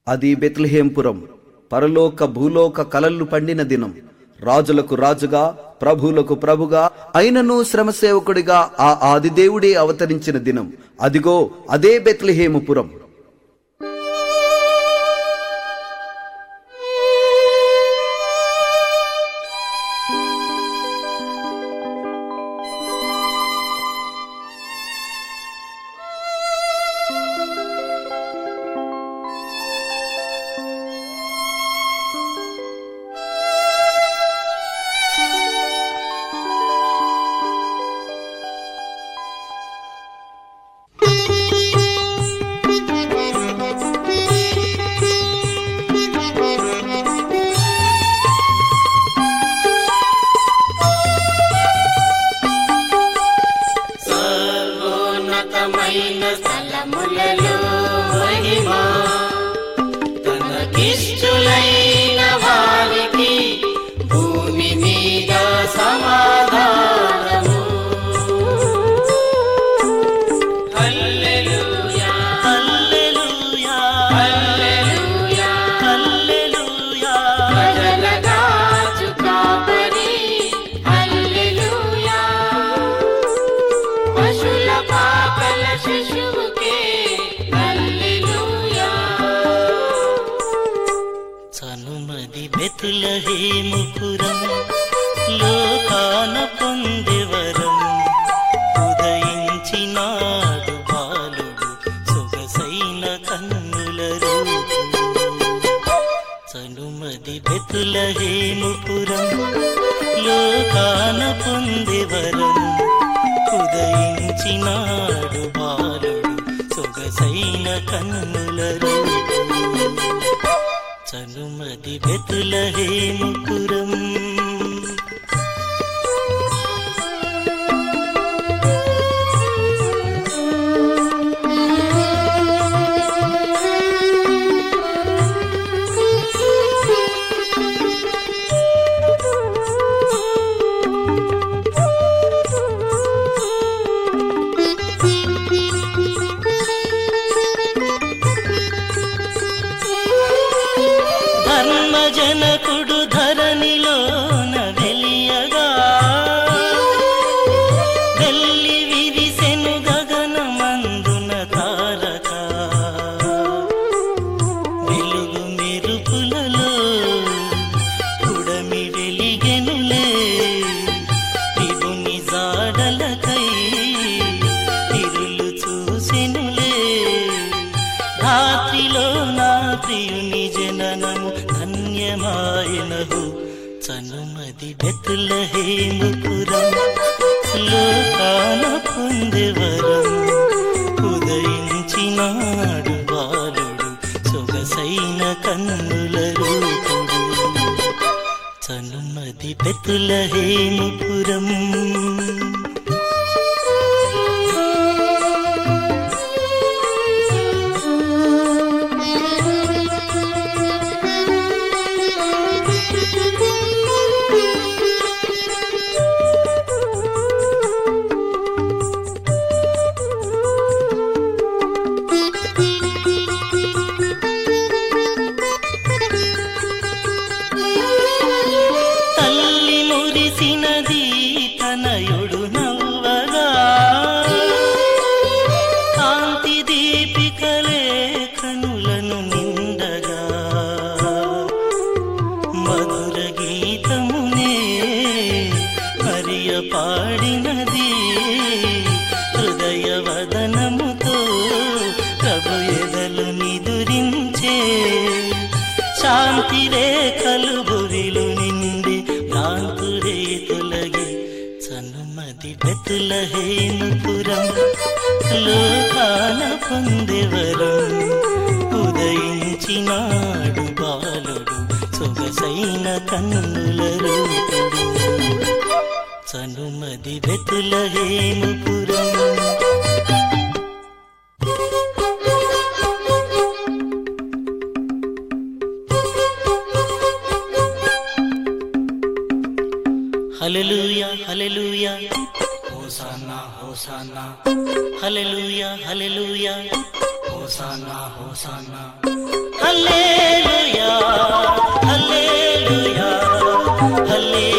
అది బెత్లహేంపురం పరలోక భూలోక కలలు పండిన దినం రాజులకు రాజుగా ప్రభువులకు ప్రభుగా అయినను శ్రమ సేవకుడిగా ఆ ఆదిదేవుడే అవతరించిన దినం అదిగో అదే బెత్లహేముపురం సర్వోన్నతమైన స్థలములలో మహిమ తనకిష్టులైన వారికి భూమి మీద సమాధానము హల్లెలూయా హల్లెలూయా హల్లెలూయా హల్లెలూయా ప్రజల రాజు కాపరి హల్లెలూయా పశుల పాపల శిశువుకే హల్లెలూయా చనుమది బెతులహేముపురం లోకాన పొందెవరం ఉదయించినాడు బాలుడు సొగసైన కన్నుల రూపు చనుమది బెతులహేముపురం లోకాన పొందెవరం ఉదయించినాడు బాలుడు సొగసైన కన్నుల రూపు చనుమది బెతులహేముపురం ధర్మజనకుడు ధరణిలోన వెలియగా వెళ్ళి విరిసెను గగనమందున తారక వెలుగు మెరుపులలో కుడమి వెలిగెనులే విభుని జాడలకై తిరులు చూసెనులే రాత్రిలో నా ప్రియుని జననము ధన్యమాయనహు చనుమది బెతులహేముపురం లోకాన పొందెవరం ఉదయించినాడు బాలుడు సొగసైన కన్నుల రూపుడు చనుమది బెతులహేముపురం తల్లి మురిసినది తనయుడు నవ్వగా కాంతి దీపికలే కనులను నిండగా మధుర గీతమునే మరియ పాడినది హృదయ వదనముతో ప్రభు ఎదలు నిదురించే శాంతి రేఖలు భువిలు నిండి భ్రాంతుడే తొలగి చనుమది బెతులహేనుపురం లోకాన పొందెవరం ఉదయించినాడు బాలుడు సొగసైన కన్నుల రూపుడు చనుమది బెతులహేనుపురం hallelujah hallelujah hosanna hosanna hallelujah hallelujah hosanna hosanna hallelujah hallelujah హల్లెలూయా